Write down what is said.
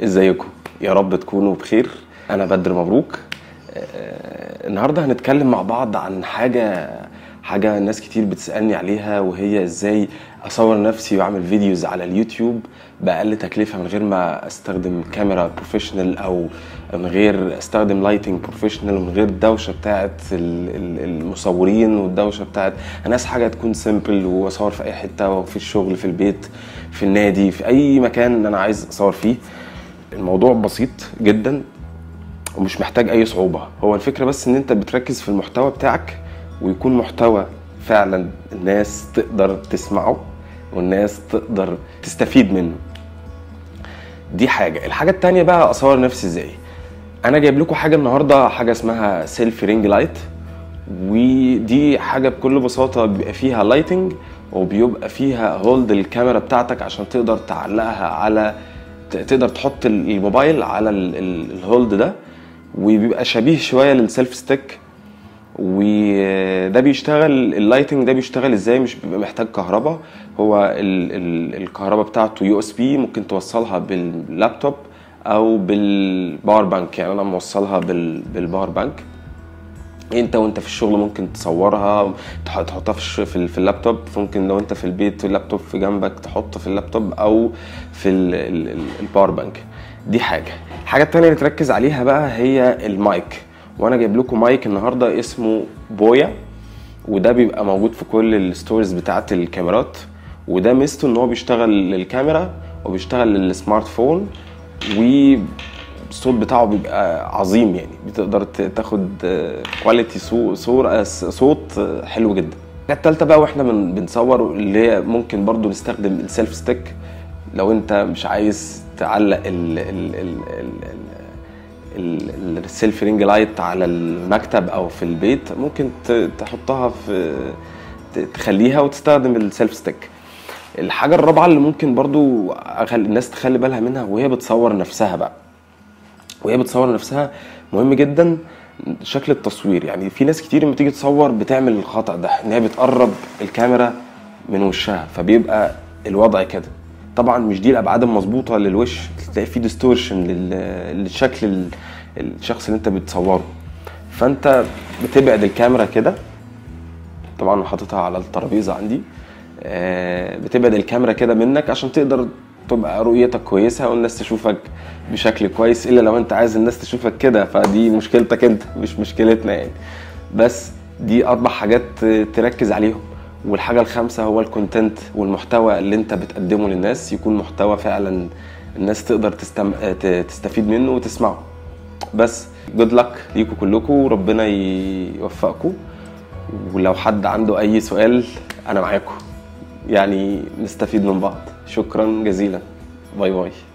ازيكم يا رب تكونوا بخير انا بدر مبروك آه، النهارده هنتكلم مع بعض عن حاجه حاجه ناس كتير بتسالني عليها وهي ازاي اصور نفسي واعمل فيديوز على اليوتيوب باقل تكلفه من غير ما استخدم كاميرا بروفيشنال او من غير استخدم لايتنج بروفيشنال ومن غير الدوشه بتاعه ال- ال- المصورين والدوشه بتاعه انا عايز حاجه تكون سيمبل واصور في اي حته وفي الشغل في البيت في النادي في اي مكان انا عايز اصور فيه الموضوع بسيط جدا ومش محتاج اي صعوبه هو الفكره بس ان انت بتركز في المحتوى بتاعك ويكون محتوى فعلا الناس تقدر تسمعه والناس تقدر تستفيد منه دي حاجه الحاجه التانية بقى اصور نفسي ازاي انا جايب لكم حاجه النهارده حاجه اسمها سيلفي رينج لايت ودي حاجه بكل بساطه بيبقى فيها لايتنج وبيبقى فيها هولد الكاميرا بتاعتك عشان تقدر تعلقها على ت- تقدر تحط الموبايل على ال- ال- الهولد ده وبيبقى شبيه شويه للسيلف ستيك وده بيشتغل اللايتنج ده بيشتغل ازاي مش بيبقى محتاج كهرباء هو ال ال الكهرباء بتاعته يو اس بي ممكن توصلها باللابتوب او بالباور بانك يعني انا موصلها بال بالباور بانك انت وانت في الشغل ممكن تصورها تح- تحطها في الش- في ال- في اللابتوب ممكن لو انت في البيت اللابتوب في جنبك تحطه في اللابتوب او في ال- ال- ال- الباور بانك دي حاجه الحاجه التانية اللي تركز عليها بقى هي المايك وانا جايب لكم مايك النهارده اسمه بويا وده بيبقى موجود في كل الستوريز بتاعت الكاميرات وده ميزته ان هو بيشتغل للكاميرا وبيشتغل للسمارت فون والصوت بتاعه بيبقى عظيم يعني بتقدر ت- تاخد كواليتي صور صوت آه، حلو جدا الحاجه التالتة بقى واحنا من بنصور اللي هي ممكن برضو نستخدم السيلف ستيك لو انت مش عايز تعلق ال ال ال ال ال- السيلف رينج لايت على المكتب او في البيت ممكن ت- تحطها في ت- تخليها وتستخدم السيلف ستيك الحاجه الرابعه اللي ممكن برضو أخل... الناس تخلي بالها منها وهي بتصور نفسها بقى وهي بتصور نفسها مهم جدا شكل التصوير يعني في ناس كتير لما تيجي تصور بتعمل الخطأ ده ان هي بتقرب الكاميرا من وشها فبيبقى الوضع كده طبعا مش دي الابعاد المظبوطه للوش تلاقي في ديستورشن للشكل ال- الشخص اللي انت بتصوره فانت بتبعد الكاميرا كده طبعا انا حاططها على الترابيزه عندي آه، بتبعد الكاميرا كده منك عشان تقدر تبقى رؤيتك كويسه والناس تشوفك بشكل كويس الا لو انت عايز الناس تشوفك كده فدي مشكلتك انت مش مشكلتنا يعني بس دي اربع حاجات تركز عليهم والحاجه الخامسه هو الكونتنت والمحتوى اللي انت بتقدمه للناس يكون محتوى فعلا الناس تقدر تستم... ت- تستفيد منه وتسمعه بس جود لك ليكم كلكم وربنا يوفقكم ولو حد عنده اي سؤال انا معاكم يعني نستفيد من بعض شكرا جزيلا باي باي